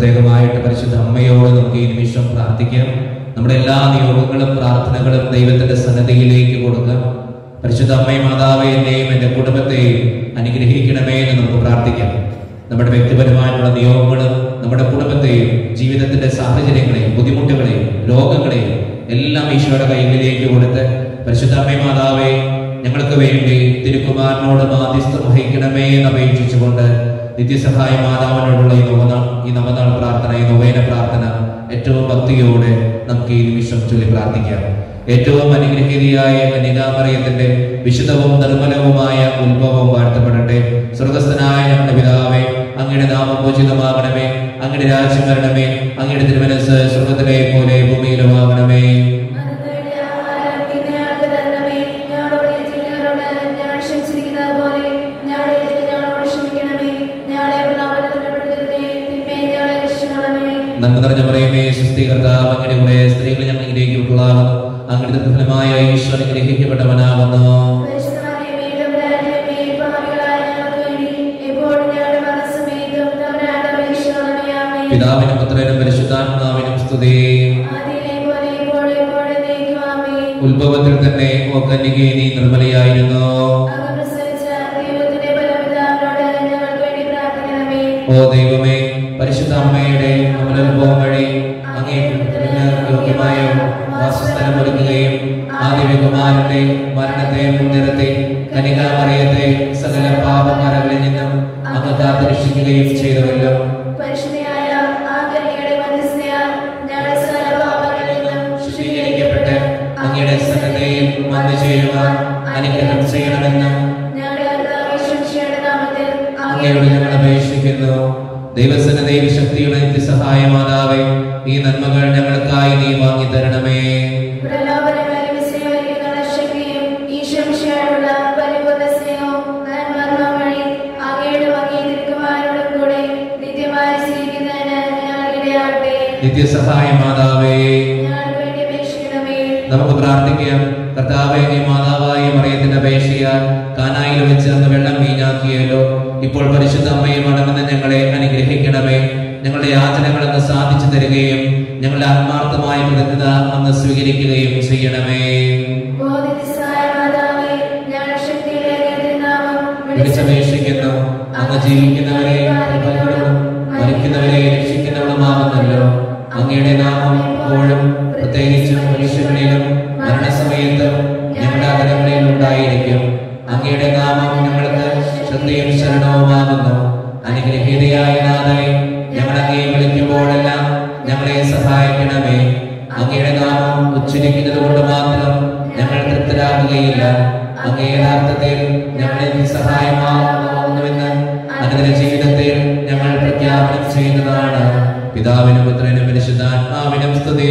പ്രത്യേകമായിട്ട് പരിശുദ്ധ അമ്മയോട് നമുക്ക് ഈ നിമിഷം പ്രാർത്ഥിക്കാം നമ്മുടെ എല്ലാ നിയോഗങ്ങളും പ്രാർത്ഥനകളും ദൈവത്തിന്റെ സന്നദ്ധിയിലേക്ക് കൊടുക്കാം പരിശുദ്ധ അമ്മയെ മാതാവേ എന്നെയും എൻ്റെ കുടുംബത്തെയും അനുഗ്രഹിക്കണമേ എന്ന് നമുക്ക് പ്രാർത്ഥിക്കാം നമ്മുടെ വ്യക്തിപരമായിട്ടുള്ള നിയോഗങ്ങളും നമ്മുടെ കുടുംബത്തെയും ജീവിതത്തിന്റെ സാഹചര്യങ്ങളെയും ബുദ്ധിമുട്ടുകളെയും രോഗങ്ങളെയും എല്ലാം ഈശോയുടെ കൈകളിലേക്ക് കൊടുത്ത് പരിശുദ്ധ അമ്മേ മാതാവേ ഞങ്ങൾക്ക് വേണ്ടി തിരുക്കുമാരനോട് മാധ്യസ്ഥം വഹിക്കണമേ എന്ന് അപേക്ഷിച്ചുകൊണ്ട് നിത്യസഹായ മാതാവിനോടുള്ള ഈ നവനാൾ ഈ നവനാൾ പ്രാർത്ഥന ഈ നൊവേന പ്രാർത്ഥന ഏറ്റവും ഭക്തിയോടെ നമുക്ക് ഈ നിമിഷം ചൊല്ലി പ്രാർത്ഥിക്കാം ഏറ്റവും അനുഗ്രഹീതിയായ കന്യകാമറിയത്തിന്റെ വിശുദ്ധവും നിർമ്മലവുമായ ഉത്ഭവം വാഴ്ത്തപ്പെടട്ടെ സ്വർഗസ്ഥനായ ഞങ്ങളുടെ പിതാവേ അങ്ങയുടെ നാമം പൂജിതമാകണമേ അങ്ങയുടെ രാജ്യം വരണമേ അങ്ങയുടെ തിരുമനസ് സ്വർഗത്തിലെ പോലെ ഭൂമിയിലുമാകണമേ അന്നത്തെ ആഹാരം ഇന്ന് ഞങ്ങൾക്ക് തരണമേ. ഞങ്ങളോട് തെറ്റുകാരോട് ഞങ്ങൾ ക്ഷമിച്ചിരിക്കുന്നത് പോലെ ഞങ്ങളുടെ തെറ്റ് ഞങ്ങളോട് ക്ഷമിക്കണമേ. ഞങ്ങളെ പ്രലോഭനത്തിൽ ഉൾപ്പെടുത്തരുതേ. തിന്മയിൽ ഞങ്ങളെ രക്ഷിക്കണമേ. നന്മ നിറഞ്ഞ പറയുമേ സുസ്ഥീകർത്താവ് അങ്ങയുടെ കൂടെ സ്ത്രീകൾ ഞങ്ങൾ ഗ്രഹിക്കപ്പെട്ടതാകുന്നു അങ്ങയുടെ ഫലമായ ഈശ്വര ഗ്രഹിക്കപ്പെട്ടവനാകുന്നു പരിശുദ്ധമറിയമേ, തമ്പുരാന്റമ്മേ, പാപികളായ ഞങ്ങൾക്ക് വേണ്ടി എപ്പോഴും ഞങ്ങളുടെ മരണസമയത്തും തമ്പുരാനോട് അപേക്ഷിക്കണമേ. ആമേൻ. പിതാവിനും പുത്രനും പരിശുദ്ധാത്മാവിനും സ്തുതി ആദിയിലെ പോലെ ഇപ്പോഴും എപ്പോഴും എന്നേക്കും. ആമേൻ. ഉത്ഭവത്തിൽ തന്നെ ഓ കന്യകേ നീ നിർമ്മലയായിരുന്നു അങ്ങ് പ്രസവിച്ച ദൈവത്തിന്റെ പരമപിതാവിനോട് ഞങ്ങൾക്ക് വേണ്ടി പ്രാർത്ഥിക്കണമേ ഓ ദൈവമേ പരിശുദ്ധ അമ്മയുടെ അമലോത്ഭവം വഴി അങ്ങേ പുത്രന് യോഗ്യമായ വാസസ്ഥലം ഒരുക്കുകയും ആദിവ്യകുമാരന്റെ മരണത്തെ മുൻനിർത്തി കനികാമറിയത്തെ സകല പാപമരകളിൽ നിന്നും അങ്ങ് കാത്തുരക്ഷിക്കുകയും ചെയ്തുവല്ലോ പരിശുദ്ധയായ ആ കന്യകയുടെ മധ്യസ്ഥയാൽ ഞങ്ങളുടെ സകല പാപങ്ങളിൽ നിന്നും ശുദ്ധീകരിക്കപ്പെട്ട് അങ്ങയുടെ സന്നദ്ധയിൽ വന്നു ചേരുവാൻ അനുഗ്രഹം ചെയ്യണമെന്ന് ഞങ്ങളുടെ കർത്താവ് യേശുമിശിഹായുടെ നാമത്തിൽ അങ്ങയോട് ഞങ്ങൾ അപേക്ഷിക്കുന്നു ദൈവസന്നദ്ധ ശക്തിയുടെ നിത്യസഹായ മാതാവേ ഈ നന്മകൾ ഞങ്ങൾക്കായി നീ വാങ്ങി തരണമേ പ്രലോഭനങ്ങളിൽ വിസ്മയിക്കുന്ന ശക്തിയും ഈശോമിശിഹായോടുള്ള പരിപൂർണ്ണ സ്നേഹവും നന്മർമ്മം വഴി അങ്ങയുടെ ഭംഗി തിരുക്കുമാരോടും കൂടെ നിത്യമായി സ്വീകരിക്കുന്നതിന് ഞങ്ങൾക്കിടയാകട്ടെ നിത്യസഹായ മാതാവേ ഞങ്ങൾക്ക് വേണ്ടി അപേക്ഷിക്കണമേ നമുക്ക് പ്രാർത്ഥിക്കാം കർത്താവെ നീ മാതാവായ മറിയത്തിന്റെ അപേക്ഷയാൽ കാനായിൽ വെച്ച് അന്ന് വെള്ളം വീഞ്ഞാക്കിയല്ലോ ഇപ്പോൾ പരിശുദ്ധ അമ്മയും അടങ്ങുന്ന ഞങ്ങളെ അനുഗ്രഹിക്കണമേ ഞങ്ങളുടെ യാചനകൾ അങ്ങ് സാധിച്ചു തരികയും ഞങ്ങളുടെ ആത്മാർത്ഥമായ കൃതജ്ഞത അങ്ങ് സ്വീകരിക്കുകയും ചെയ്യണമേ ബോധിനിസ്സായ മാതാവേ, ഞങ്ങളുടെ ശക്തിയുടെ തിരുനാമം വിളിച്ചപേക്ഷിക്കുന്നു അങ്ങ് ജീവിക്കുന്നവരെ പരിപാലിക്കുന്നവളും മരിക്കുന്നവരെ രക്ഷിക്കുന്നവളുമാകുന്നല്ലോ അങ്ങയുടെ നാമം എപ്പോഴും പ്രത്യേകിച്ചും മനുഷ്യകളിലും മരണസമയത്തും ഞങ്ങളുടെ അകലങ്ങളിൽ ഉണ്ടായിരിക്കും അങ്ങയുടെ നാമം ഞങ്ങൾക്ക് ശ്രദ്ധയും ശരണവുമാകുന്നു അനുഗ്രഹീതയായ നാഥനെ ഞങ്ങൾ അങ്ങേ വിളിക്കുമ്പോഴെല്ലാം ഞങ്ങളെ സഹായിക്കണമേ അങ്ങയുടെ നാമം ഉച്ചരിക്കുന്നത് കൊണ്ട് മാത്രം ഞങ്ങൾ തൃപ്തരാകുകയില്ല അങ്ങേ യഥാർത്ഥത്തിൽ ഞങ്ങളെ സഹായമാകുന്നുവെന്ന് അനുദിന ജീവിതത്തിൽ ഞങ്ങൾ പ്രഖ്യാപനം ചെയ്യുന്നതാണ് പിതാവിനും പുത്രനും പരിശുദ്ധാത്മാവിനും സ്തുതി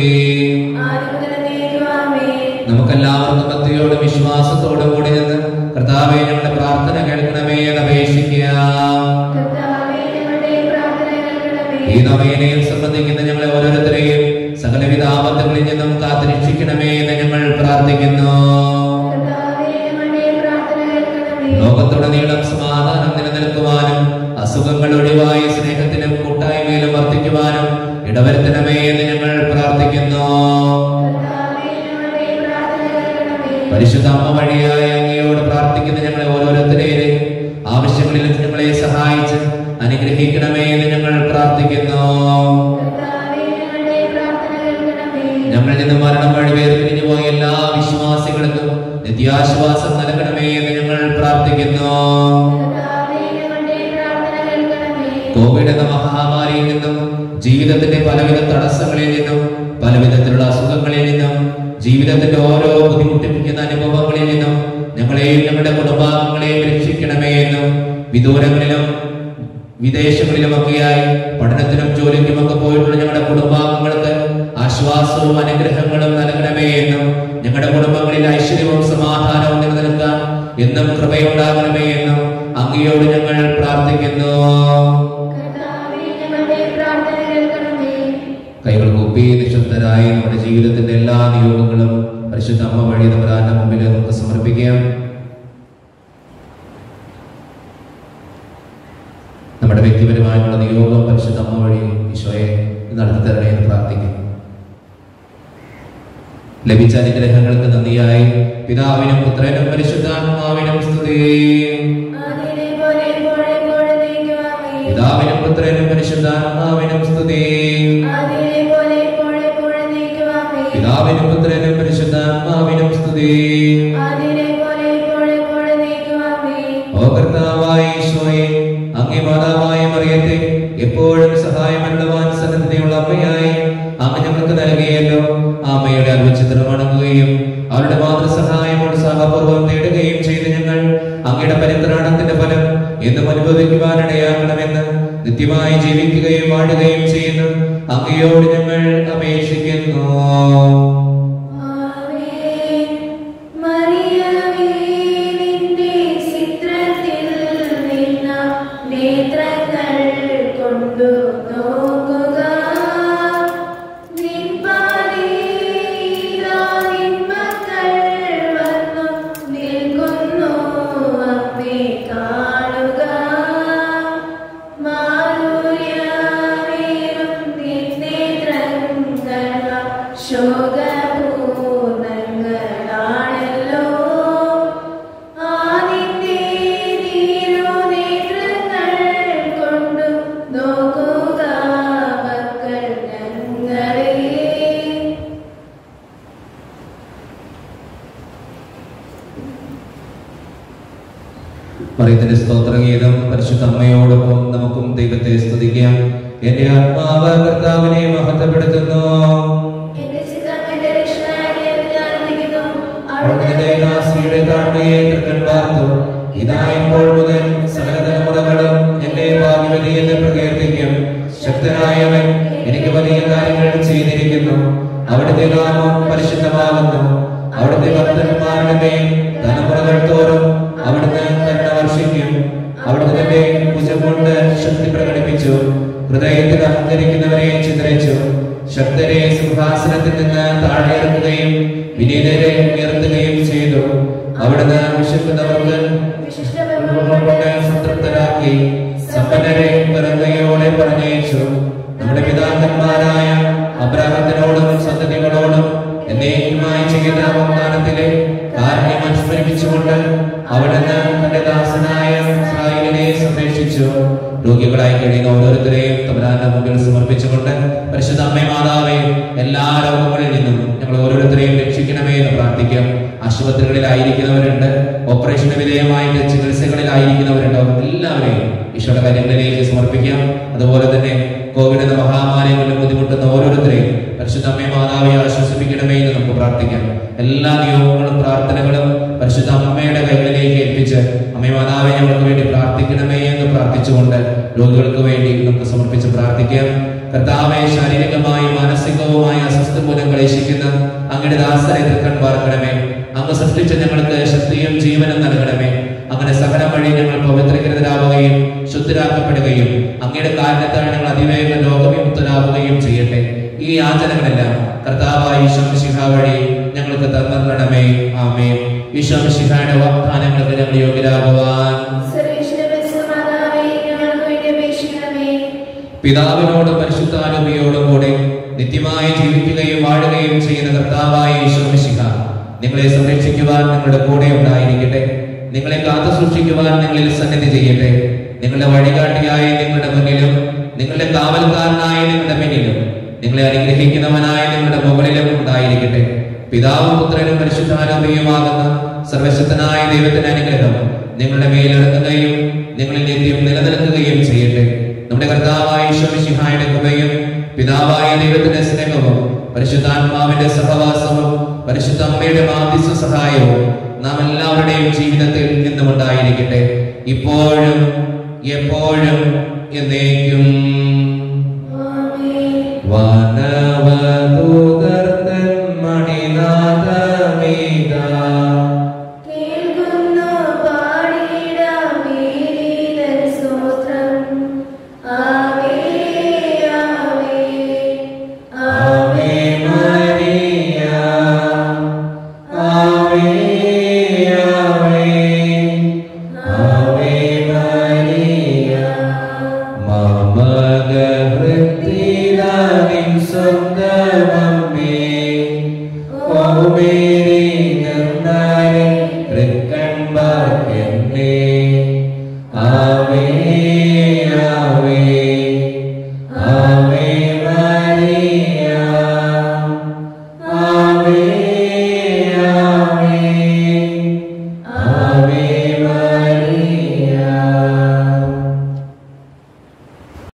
ആദ്യം മുതൽ എന്നേക്കും ആമേൻ. നമുക്കെല്ലാവർക്കും ഭക്തിയോടും വിശ്വാസത്തോടും കൂടി നിന്ന് കർത്താവെ ഞങ്ങളുടെ പ്രാർത്ഥന കേൾക്കണമേ എന്ന് അപേക്ഷിക്കാം കർത്താവേ, ഞങ്ങളുടെ പ്രാർത്ഥന കേൾക്കണമേ. ഈ നവീനയും സംബന്ധിക്കുന്ന ഞങ്ങളെ ഓരോരുത്തരെയും സകലവിധ ആപത്തുകളിൽ നിന്നും കാത്തുരക്ഷിക്കണമേ എന്ന് ഞങ്ങൾ പ്രാർത്ഥിക്കുന്നു കർത്താവേ, ഞങ്ങളുടെ പ്രാർത്ഥന കേൾക്കണമേ. ലോകത്തുടനീളം സമാധാനം നിലനിൽക്കുവാനും അസുഖങ്ങൾ ഒഴിവായി സ്നേഹത്തിലും കൂട്ടായ്മയിലും വർദ്ധിക്കുവാനും ഇടവരുത്തണമേ എന്ന് ഞങ്ങൾ പ്രാർത്ഥിക്കുന്നു കർത്താവേ, ഞങ്ങളുടെ പ്രാർത്ഥന കേൾക്കണമേ. പരിശുദ്ധ അമ്മ വഴിയായ അങ്ങയോട് പ്രാർത്ഥിക്കുന്ന ഞങ്ങളെ ഓരോരുത്തരെയും ആവശ്യങ്ങളിലും ഞങ്ങളെ സഹായിച്ച് അനുഗ്രഹിക്കണമേ എന്ന് ഞങ്ങൾ പ്രാർത്ഥിക്കുന്നു കർത്താവേ, ഞങ്ങളുടെ പ്രാർത്ഥന കേൾക്കണമേ. ഞങ്ങളിൽ നിന്ന് മരണം വഴി വേർപിരിഞ്ഞു പോയ എല്ലാ വിശ്വാസികൾക്കും നിത്യാശ്വാസം നൽകണമേ എന്ന് ഞങ്ങൾ പ്രാർത്ഥിക്കുന്നു കർത്താവേ, ഞങ്ങളുടെ പ്രാർത്ഥന കേൾക്കണമേ. കോവിഡ് എന്ന മഹാമാരിയിൽ നിന്നും ജീവിതത്തിന്റെ പലവിധ തടസ്സങ്ങളിൽ നിന്നും പലവിധത്തിലുള്ള അസുഖങ്ങളിൽ നിന്നും ജീവിതത്തിന്റെ ഓരോ ബുദ്ധിമുട്ടിപ്പിക്കുന്ന അനുഭവങ്ങളിൽ നിന്നും ഞങ്ങളെയും ഞങ്ങളുടെ കുടുംബാംഗങ്ങളെയും രക്ഷിക്കണമേ എന്നും വിദൂരങ്ങളിലും വിദേശങ്ങളിലുമൊക്കെയായി പഠനത്തിനും ജോലിക്കും ഒക്കെ പോയിട്ടുള്ള ഞങ്ങളുടെ കുടുംബാംഗങ്ങൾക്ക് ആശ്വാസവും അനുഗ്രഹങ്ങളും നൽകണമേ എന്നും ഞങ്ങളുടെ കുടുംബങ്ങളിൽ ഐശ്വര്യവും സമാധാനവും നിലനിൽക്കാൻ എന്നും കൃപയുണ്ടാകണമേ എന്നും അങ്ങയോട് ഞങ്ങൾ പ്രാർത്ഥിക്കുന്നു കർത്താവേ, ഞങ്ങളുടെ പ്രാർത്ഥന കേൾക്കണമേ. കൈകൾ കൂപ്പി നിശബ്ദരായി നമ്മുടെ ജീവിതത്തിന്റെ എല്ലാ നിയോഗങ്ങളും പരിശുദ്ധ അമ്മ വഴി തമ്പുരാന്റെ മുമ്പിൽ നമുക്ക് സമർപ്പിക്കാം നമ്മുടെ വ്യക്തിപരമായിട്ടുള്ള നിയോഗം പരിശുദ്ധ അമ്മ വഴി ഈശോയെ നടത്തരണേ എന്ന് പ്രാർത്ഥിക്കുന്നു ലഭിച്ച അനുഗ്രഹങ്ങൾക്ക് നന്ദിയായി പിതാവിനും പുത്രനും പരിശുദ്ധാത്മാവിനും സ്തുതി അതിനെ പോലെ എപ്പോഴെപ്പോഴും നീക്കുവാമേ. പിതാവിനും പുത്രനും പരിശുദ്ധാത്മാവിനും സ്തുതി അതിനെ പോലെ എപ്പോഴെപ്പോഴും നീക്കുവാമേ. പിതാവിനും പുത്രനും പരിശുദ്ധാത്മാവിനും സ്തുതി അതിനെ പോലെ എപ്പോഴെപ്പോഴും നീക്കുവാമേ. ഓ കർത്താവായ ഈശോയെ അങ്ങേ മാതാവായ മറിയത്തെ എപ്പോഴും സഹായമല്ലുവാൻ സന്നദ്ധതയുള്ള അമ്മയായി അങ്ങ് ഞങ്ങൾക്ക് നൽകിയല്ലോ ആ അമ്മയുടെ അത്ഭുതചിത്രം വണങ്ങുകയും അവരുടെ മാതൃസഹായം ഉത്സാഹപൂർവ്വം തേടുകയും ചെയ്ത് ഞങ്ങൾ അങ്ങയുടെ പരിത്രാണത്തിന്റെ ഫലം എന്നും അനുഭവിക്കുവാനിടയാകണമെന്ന് നിത്യമായി ജീവിക്കുകയും വാഴുകയും ചെയ്യുന്നു അങ്ങയോട് ഞങ്ങൾ അപേക്ഷിക്കുന്നു ആമേൻ. മറിയമേ, നിന്റെ ചിത്രത്തിൽ നിന്ന നേത്രങ്ങൾ കൊണ്ടു നോക്കുക നിൻപാലേ ഇതാ നിൻ മക്കൾ വന്നു നിൽക്കുന്നു അമ്മേ കാണുക മാധുര്യമേറും നിന്നേത്രങ്ങൾ ശോകപൂർണ്ണങ്ങളാണല്ലോ ആദിന്റെ തിരുനേത്രങ്ങൾ കൊണ്ടു നോക്കുക മക്കൾ ഞങ്ങളെ മറിയത്തിന്റെ സ്തോത്രഗീതം പരിശുദ്ധ അമ്മയോടൊപ്പം നമുക്കും ദൈവത്തെ സ്തുതിക്കാം എന്റെ ആത്മാവ് കർത്താവിനെ മഹത്വപ്പെടുത്തുന്നു എന്റെ ചിത്രം എന്റെ രക്ഷകനായി ഞാൻ ആനന്ദിക്കുന്നു അവിടുത്തെ ദാസിയുടെ താഴ്മയെ തൃക്കൺ പാർത്തു ഇതാ ഇപ്പോൾ മുതൽ സകല തലമുറകളും എന്റെ ഭാഗ്യവതി എന്ന് പ്രകീർത്തിക്കും ശക്തനായവൻ എനിക്ക് വലിയ കാര്യങ്ങൾ ചെയ്തിരിക്കുന്നു അവിടുത്തെ നാമം പരിശുദ്ധമാകുന്നു അവിടുത്തെ ഭക്തന്മാരുടെ മേൽ തലമുറകൾ തോറും അവിടുന്ന് കരുണ വർഷിക്കും അവിടുന്ന് തന്റെ ഭുജം കൊണ്ട് ശക്തി പ്രകടിപ്പിച്ചു ഹൃദയത്തിൽ അഹങ്കരിക്കുന്നവരെ ചിത്രിച്ചു ശക്തരെ സിംഹാസനത്തിൽ നിന്ന് താഴെ ഇറക്കുകയും വിനീതരെ ഉയർത്തുകയും ചെയ്തു അവിടുന്ന് വിശക്കുന്നവർക്ക് കൊണ്ട് സംതൃപ്തരാക്കി സമ്പന്നരെ പിറന്നയോടെ പറഞ്ഞയച്ചു നമ്മുടെ പിതാക്കന്മാരായ അബ്രാഹത്തിനോടും സന്തതികളോടും എന്നേക്കുമായി ചെയ്യുന്ന വാഗ്ദാനത്തിലെ കാര്യം അനുസ്മരിപ്പിച്ചുകൊണ്ട് അവിടുന്ന് തന്റെ ദാസനായ ഇസ്രായേലിനെ സംരക്ഷിച്ചു രോഗികളായി കഴിയുന്ന ഓരോരുത്തരെയും തമ്പുരാന്റെ മുമ്പിൽ സമർപ്പിച്ചുകൊണ്ട് പരിശുദ്ധ അമ്മേ മാതാവേ എല്ലാ രോഗങ്ങളിൽ നിന്നും ഞങ്ങൾ ഓരോരുത്തരെയും രക്ഷിക്കണമേ എന്ന് പ്രാർത്ഥിക്കാം ആശുപത്രികളിലായിരിക്കുന്നവരുണ്ട് ഓപ്പറേഷന് വിധേയമായിട്ട് ചികിത്സകളിലായിരിക്കുന്നവരുണ്ട് അവർക്ക് എല്ലാവരെയും ഈശോയുടെ കാര്യങ്ങളിലേക്ക് സമർപ്പിക്കാം അതുപോലെ തന്നെ കോവിഡ് എന്ന മഹാമാരി മൂലം ബുദ്ധിമുട്ടുന്ന ഓരോരുത്തരെയും പരിശുദ്ധ അമ്മേ മാതാവെ ആശ്വസിപ്പിക്കണമേ എന്ന് നമുക്ക് പ്രാർത്ഥിക്കാം എല്ലാ നിയോഗങ്ങളും പ്രാർത്ഥനകളും പരിശുദ്ധ അമ്മയുടെ കൈകളിലേക്ക് ഏൽപ്പിച്ച് അമ്മേ മാതാവെ ഞങ്ങൾക്ക് വേണ്ടി പ്രാർത്ഥിക്കണമേ എന്ന് പ്രാർത്ഥിച്ചുകൊണ്ട് രോഗികൾക്ക് വേണ്ടി നമുക്ക് സമർപ്പിച്ച് പ്രാർത്ഥിക്കാം കർത്താവെ ശാരീരികമായും മാനസികവുമായ അസ്വസ്ഥ മൂലം ക്ലേശിക്കുന്ന അങ്ങയുടെ ദാസരെ തൃക്കൺ പാർക്കണമേ അങ്ങ് സൃഷ്ടിച്ച ഞങ്ങൾക്ക് ശക്തിയും ജീവനും നൽകണമേ അങ്ങനെ സഹനം വഴി ഞങ്ങൾ പവിത്രീകൃതരാവുകയും ശുദ്ധരാക്കപ്പെടുകയും അങ്ങയുടെ കാരണത്താൽ ഞങ്ങൾ അതിവേഗം രോഗവിമുക്തരാവുകയും ചെയ്യട്ടെ ഈ യാചനകളെല്ലാം കർത്താവായ ഈശ്വംശിഹ വഴി ഞങ്ങൾക്ക് തന്നരണമേ ആമേ ഈശ്വംശിഹയുടെ വാഗ്ദാനങ്ങൾക്ക് ഞങ്ങൾ യോഗ്യരാകുവാൻ സർവേശ്വര മാതാവേ ഞങ്ങൾക്ക് വേണ്ടി അപേക്ഷിക്കണമേ പിതാവിനോടും പരിശുദ്ധാനുഭയോടും കൂടെ നിത്യമായി ജീവിക്കുകയും വാഴുകയും ചെയ്യുന്ന കർത്താവായ ഈശ്വമിശിഹ നിങ്ങളെ സംരക്ഷിക്കുവാൻ നിങ്ങളുടെ കൂടെ ഉണ്ടായിരിക്കട്ടെ നിങ്ങളെ കാത്തു സൂക്ഷിക്കുവാൻ നിങ്ങളിൽ സന്നിധി ചെയ്യട്ടെ നിങ്ങളുടെ വഴികാട്ടിയായ നിങ്ങളുടെ മുന്നിലും നിങ്ങളുടെ കാവൽക്കാരനായ നിങ്ങളുടെ പിന്നിലും നിങ്ങളെ അനുഗ്രഹിക്കുന്നവനായ നിങ്ങളുടെ മുകളിലും ഉണ്ടായിരിക്കട്ടെ പിതാവും പുത്രനും പരിശുദ്ധാനുഭയുമാകുന്ന സർവശക്തനായ ദൈവത്തിന്റെ അനുഗ്രഹം നിങ്ങളുടെ മേലിറങ്ങുകയും നിങ്ങളിൽ നിത്യം നിലനിൽക്കുകയും ചെയ്യട്ടെ നമ്മുടെ കർത്താവായ ഈശ്വരശിഹായുടെ കൃപയും പിതാവായ ദൈവത്തിന്റെ സ്നേഹവും പരിശുദ്ധാത്മാവിന്റെ സഹവാസവും പരിശുദ്ധ അമ്മയുടെ മാധ്യസ്ഥ സഹായവും നാം എല്ലാവരുടെയും ജീവിതത്തിൽ നിന്നും ഉണ്ടായിരിക്കട്ടെ ഇപ്പോഴും എപ്പോഴും എന്നേക്കും